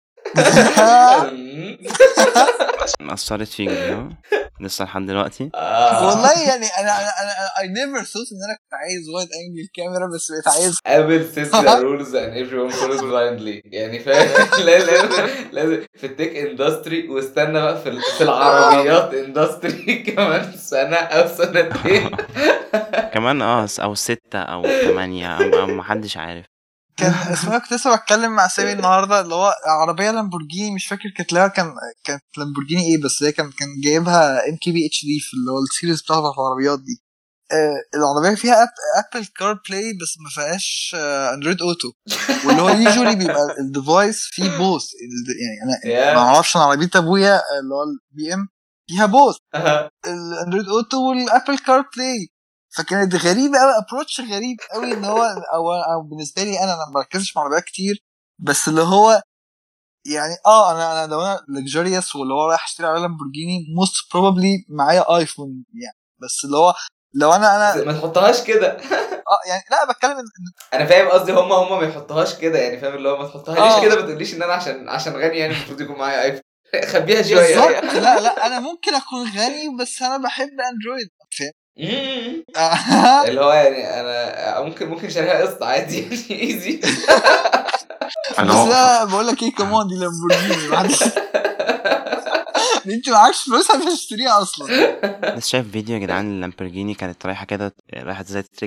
مم؟ أثرت فيك دي ها؟ لسه لحد دلوقتي آه. والله يعني انا انا انا I never thought ان انا كنت عايز وايد انجل كاميرا بس بقيت عايز ابل سيت ذا رولز and everyone follows blindly يعني فاهم لازم لازم في التك اندستري واستنى بقى في ال- في العربيات اندستري كمان سنه او سنتين كمان اه او ستة او ثمانية او, أو محدش عارف كان اسمها كنت لسه بتكلم مع سامي النهارده اللي هو عربيه لامبورجيني مش فاكر كانت لها كان كانت لامبورجيني ايه بس هي كان كان جايبها ام كي بي اتش دي في اللي هو السيريز بتاعت العربيات دي آه العربيه فيها أب ابل كار بلاي بس ما فيهاش آه اندرويد اوتو واللي هو يوجولي بيبقى الديفايس فيه بوث يعني انا ما Yeah. اعرفش انا عربيه ابويا اللي هو البي ام فيها بوث الاندرويد اوتو والابل كار بلاي فكانت غريبه قوي ابروتش غريب قوي ان هو او, أو بالنسبه لي انا انا ما بركزش مع عربيات كتير بس اللي هو يعني اه انا انا لو انا لكجوريوس واللي هو رايح اشتري عربيه لامبورجيني موست بروبلي معايا ايفون يعني بس اللي هو لو انا انا ما تحطهاش كده اه يعني لا بتكلم إن- انا فاهم قصدي هم هم ما يحطهاش كده يعني فاهم اللي هو ما تحطهاليش آه. كده ما تقوليش ان انا عشان عشان غني يعني المفروض يكون معايا ايفون خبيها شويه بالظبط لا لا انا ممكن اكون غني بس انا بحب اندرويد فاهم مم. آه. اللي هو يعني انا ممكن ممكن شاريها قسط عادي يعني ايزي بس انا هو- لا بقول لك ايه كمان دي لامبورجيني ما حدش- انت معكش فلوس عشان تشتريها اصلا لسه شايف فيديو يا جدعان اللامبرجيني كانت رايحة كده رايحة زي تريكن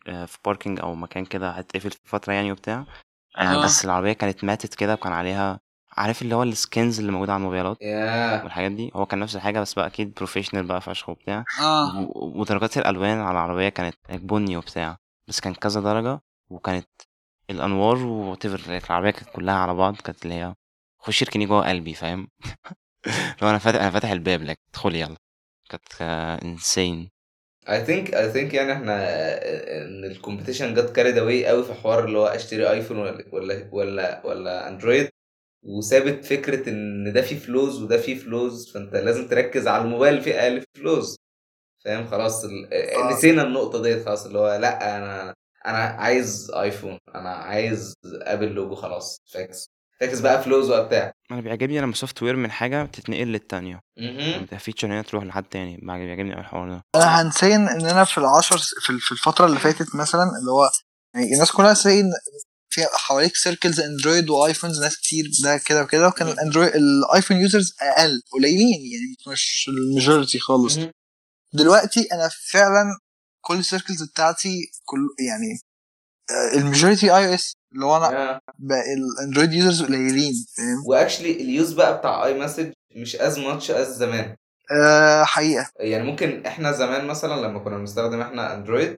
آه، في باركينج او مكان كده هتقفل في فتره يعني وبتاع آه، آه. بس العربيه كانت ماتت كده وكان عليها عارف اللي هو السكنز اللي موجوده على الموبايلات ياه والحاجات دي هو كان نفس الحاجه بس بقى اكيد بروفيشنال بقى فشخ وبتاع اه و- ودرجات الالوان على العربيه كانت كانت بني وبتاع بس كان كذا درجه وكانت الانوار وتفر العربيه كانت كلها على بعض كانت اللي هي خش اركني جوه قلبي فاهم لو انا فاتح انا فاتح الباب لك ادخلي يلا كانت انسين اي ثينك اي ثينك يعني احنا آه، ان الكومبيتيشن جت كاريد اواي قوي في حوار اللي هو اشتري ايفون ولا ولا ولا, ولا اندرويد وسابت فكره ان ده فيه فلوز وده فيه فلوز فانت لازم تركز على الموبايل اللي فيه اقل فلوز فاهم خلاص ال- آه. نسينا النقطه ديت خلاص اللي هو لا انا انا عايز ايفون انا عايز ابل لوجو خلاص فاكس فاكس بقى فلوز وبتاع انا بيعجبني لما سوفت وير من حاجه تتنقل للتانيه مهم. يعني فيتشر ان هي تروح لحد تاني بعد- بيعجبني قوي الحوار ده انا هنسين ان انا في العشر س- في في الفتره اللي فاتت مثلا اللي هو يعني الناس كلها ساين في حواليك سيركلز اندرويد وايفونز ناس كتير ده كده وكده وكان مم. الاندرويد الايفون يوزرز اقل قليلين يعني مش الماجورتي خالص مهم. دلوقتي انا فعلا كل السيركلز بتاعتي كل يعني الماجورتي اي او اس اللي هو انا يا. بقى الاندرويد يوزرز قليلين فاهم واكشلي اليوز بقى بتاع اي مسج مش از ماتش از زمان آه حقيقه يعني ممكن احنا زمان مثلا لما كنا بنستخدم احنا اندرويد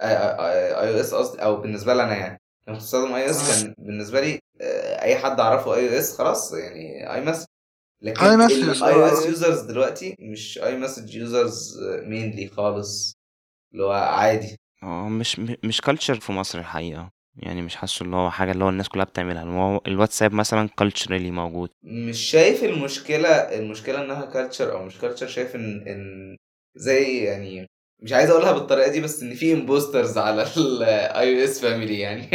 اي او اس قصدي او بالنسبه لي انا يعني لما كنت بستخدم اي او اس كان بالنسبه لي آه، اي حد اعرفه اي او اس خلاص يعني اي مسج لكن iMessage، الاي او اس آه. يوزرز دلوقتي مش اي مسج يوزرز مينلي خالص اللي هو عادي هو مش م- مش كلتشر في مصر الحقيقه يعني مش حاسه اللي هو حاجه اللي هو الناس كلها بتعملها اللي هو الواتساب مثلا كلتشرالي موجود مش شايف المشكله المشكله انها كالتشر او مش كالتشر شايف ان ان زي يعني مش عايز اقولها بالطريقه دي بس ان في امبوسترز على الاي او اس فاميلي يعني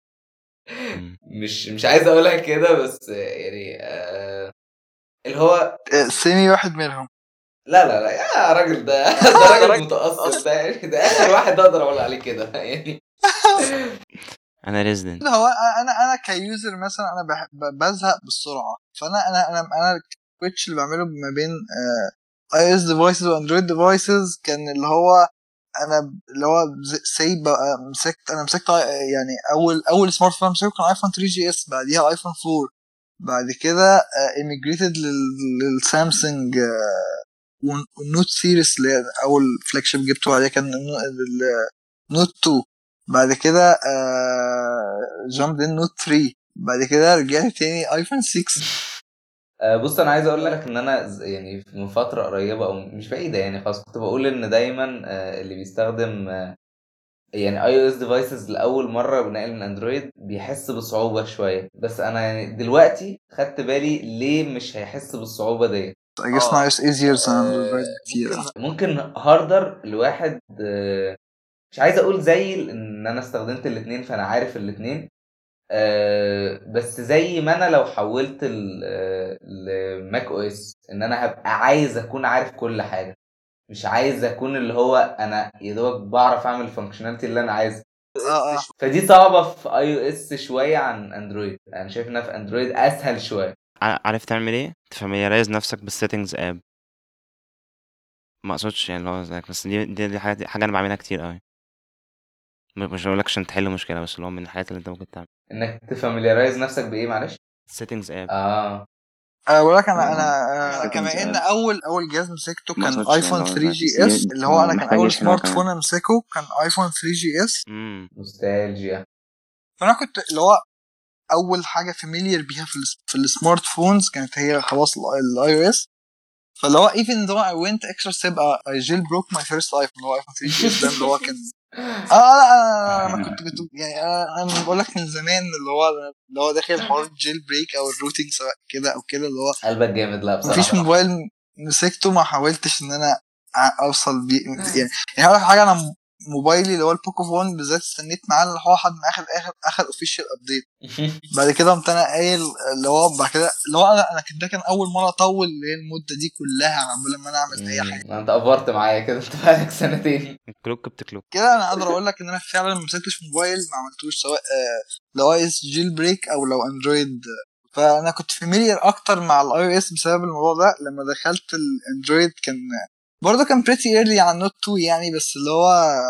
مم. مش مش عايز اقولها كده بس يعني آه اللي هو آه، سيمي واحد منهم لا لا لا يا راجل ده ده راجل متأثر ده يعني ده اخر واحد اقدر اقول عليه كده يعني انا ريزيدنت هو انا انا كيوزر مثلا انا بح- ب- بزهق بالسرعه فانا انا انا انا السويتش اللي بعمله ما بين اي اس ديفايسز واندرويد ديفايسز كان اللي هو انا ب- اللي هو سي بقى مسكت انا مسكت آي- يعني اول اول سمارت فون مسكته كان ايفون 3 جي اس بعديها ايفون 4 بعد كده ايميجريتد للسامسونج والنوت سيريس اللي هي اول فلاج شيب جبته بعدها كان النوت 2 بعد كده جامب ان نوت 3 بعد كده رجعت تاني ايفون 6 آه، بص انا عايز اقول لك ان انا ز- يعني من فتره قريبه او مش بعيده يعني خلاص كنت بقول ان دايما آه، اللي بيستخدم آه، يعني اي او اس ديفايسز لاول مره بنقل من اندرويد بيحس بصعوبه شويه بس انا يعني دلوقتي خدت بالي ليه مش هيحس بالصعوبه ديت I guess now it's easier than Android كتير ممكن ممكن هاردر لواحد آه، مش عايز اقول زي ال- ان انا استخدمت الاثنين فانا عارف الاثنين بس زي ما انا لو حولت ال- آه، لماك او اس ان انا هبقى عايز اكون عارف كل حاجه مش عايز اكون اللي هو انا يا دوبك بعرف اعمل الفانكشناليتي اللي انا عايزها اه اه فدي صعبه في اي او اس شويه عن اندرويد انا شايف انها في اندرويد اسهل شويه عارف تعمل ايه تفاميليرايز نفسك بالسيتنجز اب ما اقصدش يعني اللي هو زيك بس دي دي, دي حاجه حاجه انا بعملها كتير قوي مش بقول لك عشان تحل مشكله بس اللي هو من الحاجات اللي انت ممكن تعمل انك تفاميليرايز نفسك بايه معلش سيتنجز اب اه انا بقول لك انا آه. انا آه، Settings كما ان app. اول اول جهاز مسكته ما كان أقصدش ايفون اللي هو 3 جي بس اس دي- اللي هو انا كان محتاج اول يشحنها سمارت كمان. فون امسكه كان ايفون 3 جي اس امم نوستالجيا فانا كنت اللي هو اول حاجه فاميليار بيها في ال في السمارت فونز كانت هي خلاص الاي او اس فاللي هو even though I went extra step uh, I jailbroke my first iPhone اللي هو ايفون 3 جي اس ده اللي هو كان اه لا انا كنت كنت يعني انا أنا بقول لك من زمان اللي هو اللي هو داخل حوار الجيل بريك او الروتينج سواء كده او كده اللي هو قلبك جامد لا بصراحه مفيش موبايل مسكته ما حاولتش ان انا أ- اوصل بيه يعني يعني هقول لك حاجه انا م- موبايلي اللي هو البوكو فون بالذات استنيت معاه اللي هو لحد ما اخر اخر اخر اوفيشال ابديت بعد كده قمت انا قايل اللي هو بعد كده اللي هو انا انا كان ده كان اول مره اطول اللي هي المده دي كلها عمال ما انا اعمل اي حاجه ما انت افرت معايا كده انت بقالك سنتين كلوك بتكلوك كده انا اقدر اقول لك ان انا فعلا ما مسكتش موبايل ما عملتوش سواء آه، لو اي اس جيل بريك او لو اندرويد فانا كنت فاميليار اكتر مع الاي او اس بسبب الموضوع ده لما دخلت الاندرويد كان برضه كان بريتي ايرلي على النوت 2 يعني بس اللي هو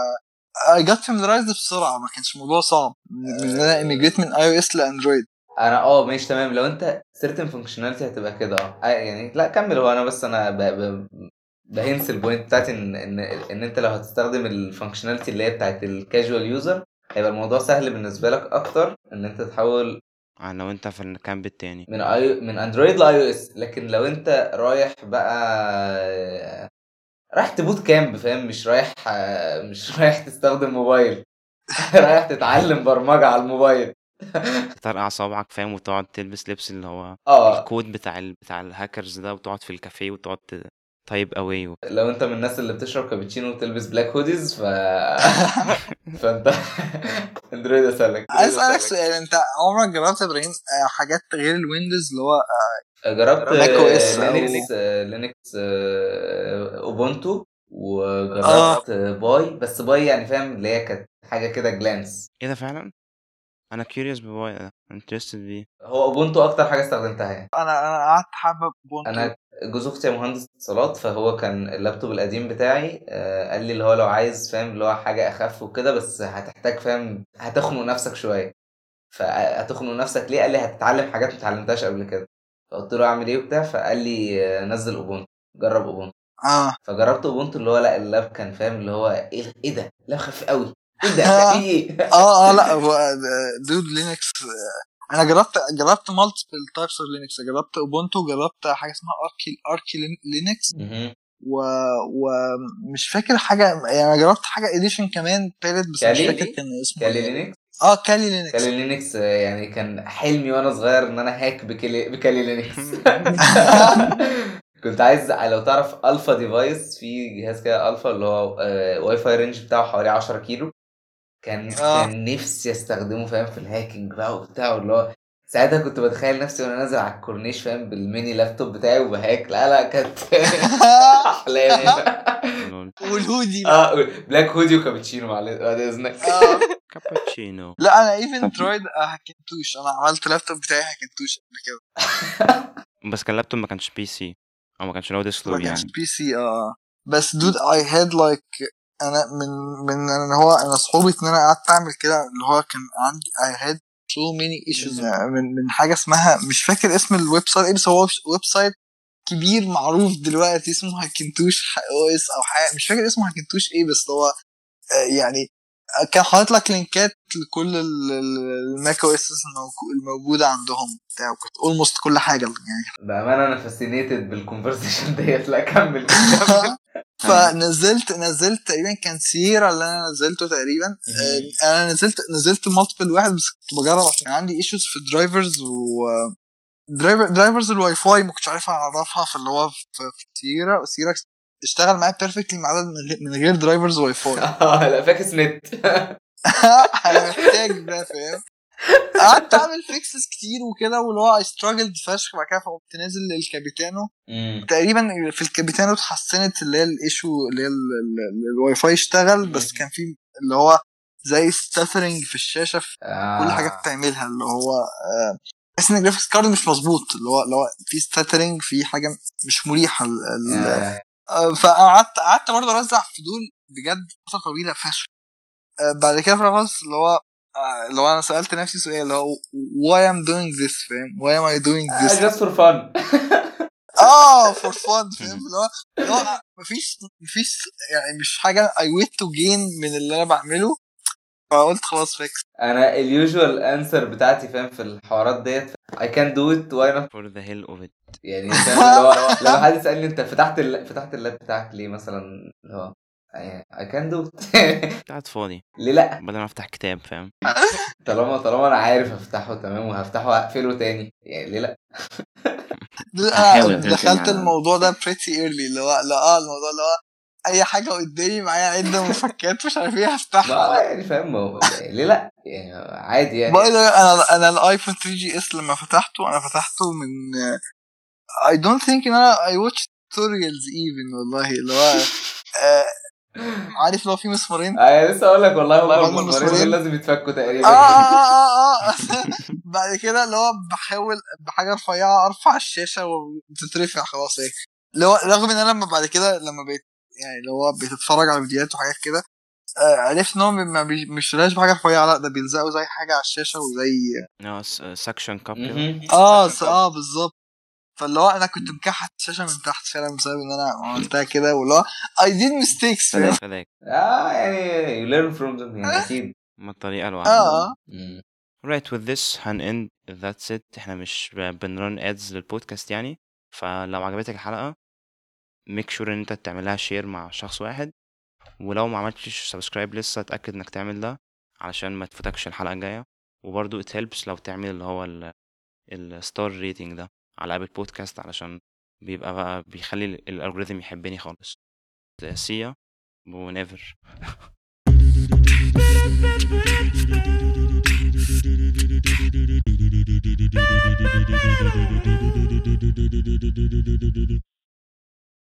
I got familiarized بسرعه ما كانش الموضوع صعب من ان انا immigrate من اي او اس لاندرويد انا اه ماشي تمام لو انت certain functionality هتبقى كده اه آه، يعني لا كمل هو انا بس انا ب... ب... بهنس البوينت بتاعتي ان ان ان انت لو هتستخدم الفانكشناليتي اللي هي بتاعت الكاجوال يوزر هيبقى الموضوع سهل بالنسبه لك اكتر ان انت تحول عن لو انت في الكامب التاني من اي من اندرويد لاي او اس لكن لو انت رايح بقى رايح تبوت كامب فاهم مش رايح مش رايح تستخدم موبايل رايح تتعلم برمجه على الموبايل تطرقع صوابعك فاهم وتقعد تلبس لبس اللي هو اه الكود بتاع ال... بتاع الهاكرز ده وتقعد في الكافيه وتقعد ت- تايب اواي و... لو انت من الناس اللي بتشرب كابتشينو وتلبس بلاك هوديز ف فانت اندرويد اسالك عايز اسالك سؤال انت عمرك جربت يا ابراهيم آه، حاجات غير الويندوز اللي هو جربت ماك أو إس أو- لينكس لينكس اوبونتو وجربت باي بس باي يعني فاهم اللي هي كانت حاجه كده جلانس ايه ده فعلا انا كيوريوس بباي ده انترستد بيه هو اوبونتو اكتر حاجه استخدمتها يعني انا انا قعدت حابه بونتو انا جوز اختي مهندس اتصالات فهو كان اللابتوب القديم بتاعي آه، قال لي اللي هو لو عايز فاهم اللي هو حاجه اخف وكده بس هتحتاج فاهم هتخنق نفسك شويه فهتخنق نفسك ليه قال لي هتتعلم حاجات ما اتعلمتهاش قبل كده فقلت له اعمل ايه وبتاع فقال لي آه، نزل اوبونتو جرب اوبونتو اه فجربت اوبونتو اللي هو لا اللاب كان فاهم اللي هو ايه ايه ده لاب خفيف قوي ايه ده ده في ايه اه اه لا هو دود لينكس آه، انا جربت جربت مالتيبل تايبس اوف لينكس جربت اوبونتو جربت حاجه اسمها اركي اركي لينكس مهم. و ومش فاكر حاجه يعني أنا جربت حاجه اديشن كمان تالت بس مش كالي؟ فاكر كان اسمه كالي إيه. لينكس اه كالي لينكس كالي لينكس آه، يعني كان حلمي وانا صغير ان انا هاك بكالي بكالي لينكس كنت عايز لو تعرف الفا ديفايس في جهاز كده الفا اللي هو آه، واي فاي رينج بتاعه حوالي 10 كيلو كان آه. كان نفسي استخدمه فاهم في الهاكينج بقى وبتاع اللي هو ساعتها كنت بتخيل نفسي وانا نازل على الكورنيش فاهم بالميني لابتوب بتاعي وبهاك لا لا كانت احلامي لول. والهودي اه بلاك هودي وكابتشينو معلش بعد اذنك آه. كابتشينو لا انا ايفن ترايد هاكنتوش انا عملت لابتوب بتاعي هاكنتوش قبل كده بس كان اللابتوب ما كانش بي سي او ما كانش لو ما ديسكتوب كانش يعني بي سي اه بس دود اي هاد لايك انا من من ان هو انا صعوبة ان انا قعدت اعمل كده اللي هو كان عندي اي هاد so many issues من من حاجه اسمها مش فاكر اسم الويب سايت ايه بس هو ويب سايت كبير معروف دلوقتي اسمه هاكنتوش او اس او حاجه مش فاكر اسمه هاكنتوش ايه بس هو آه، يعني كان حاطط لك لينكات لكل ال- ال- الماك او اس الموجوده عندهم بتاع كنت اولموست كل حاجه يعني بامانه انا فاسينيتد بالكونفرسيشن ديت لا كمل كمل فنزلت نزلت تقريبا كان سيرا اللي انا نزلته تقريبا آه، انا نزلت نزلت مالتيبل واحد بس كنت بجرب عشان عندي ايشوز في درايفرز و درايفر درايفرز الواي فاي ما كنتش عارف اعرفها في اللي هو في في سيرا سيرا اشتغل معايا بيرفكتلي ما عدا من غير- من غير درايفرز واي فاي اه لا فاكس نت انا محتاج ده فاهم قعدت اعمل فيكسز كتير وكده واللي هو اي ستراجلد فشخ بعد كده فقمت نازل للكابيتانو مم. تقريبا في الكابيتانو اتحسنت اللي هي الايشو اللي هي ال- ال- ال- الواي فاي اشتغل بس كان في اللي هو زي ستاترنج في الشاشه في آه. كل حاجه بتعملها اللي هو آه، تحس ان الجرافيكس كارد مش مظبوط اللي هو اللي هو في ستاترنج في حاجه مش مريحه ال- ال- آه. آه، فقعدت قعدت برضه ارزع في دول بجد فتره طويله فشخ آه، بعد كده في الخلاص اللي هو آه، اللي هو انا سالت نفسي سؤال اللي هو why I'm doing this فاهم why am I doing آه، this just for fun اه فور فun فاهم اللي هو اللي هو مفيش مفيش يعني مش حاجه I wait to gain من اللي انا بعمله فقلت خلاص فيكس انا اليوجوال انسر بتاعتي فاهم في الحوارات ديت I can do it why not for the hell of it يعني فاهم اللي هو لما حد يسالني انت فتحت ال... فتحت اللاب بتاعك ليه مثلا اللي هو يعني I can do it قاعد فاضي ليه لا بدل ما افتح كتاب فاهم طالما طالما انا عارف افتحه تمام وهفتحه واقفله تاني يعني ليه لا هحاول انا أفهم دخلت يعني. الموضوع ده pretty early اللي هو لا اه الموضوع اللي هو اي حاجه قدامي معايا عده مفكات مش عارف ايه ما هفتحها يعني فاهم هو- يعني ليه لا يعني عادي يعني باي ذا انا انا الايفون 3 جي اس لما فتحته انا فتحته من I don't think ان انا I watched tutorials even والله اللي هو آه، عارف لو في مسمارين انا لسه اقول لك والله والله هم هم المسمارين دول مسمارين. لازم يتفكوا اه تقريبا اه اه اه اه بعد كده اللي هو بحاول بحاجه رفيعه ارفع الشاشه وتترفع خلاص هيك اللي هو رغم ان انا لما بعد كده لما بقيت يعني اللي هو بتتفرج على فيديوهات وحاجات كده آه، عرفت ان هو ما بي- ما بيشتريهاش بحاجه رفيعه لا ده بيلزقوا زي حاجه على الشاشه وزي اه سكشن كاب كده مهم. اه س- اه بالظبط فاللي هو انا كنت مكحت الشاشه من تحت فعلا بسبب ان انا عملتها كده واللي هو اي ديد ميستيكس فداك فاهم فداك اه يعني you learn from them يعني اكيد ما الطريقة الواحدة اه اه مم. right with this هنend that's it احنا مش ب- بنرن ads للبودكاست يعني فلو عجبتك الحلقة make sure ان انت تعملها شير مع شخص واحد ولو ما عملتش سبسكرايب لسه اتأكد انك تعمل ده علشان ما تفوتكش الحلقة الجاية وبرضو it helps لو تعمل اللي هو الستار ريتنج ده على ابل بودكاست علشان بيبقى بقى بيخلي الالجوريثم يحبني خالص see ya whenever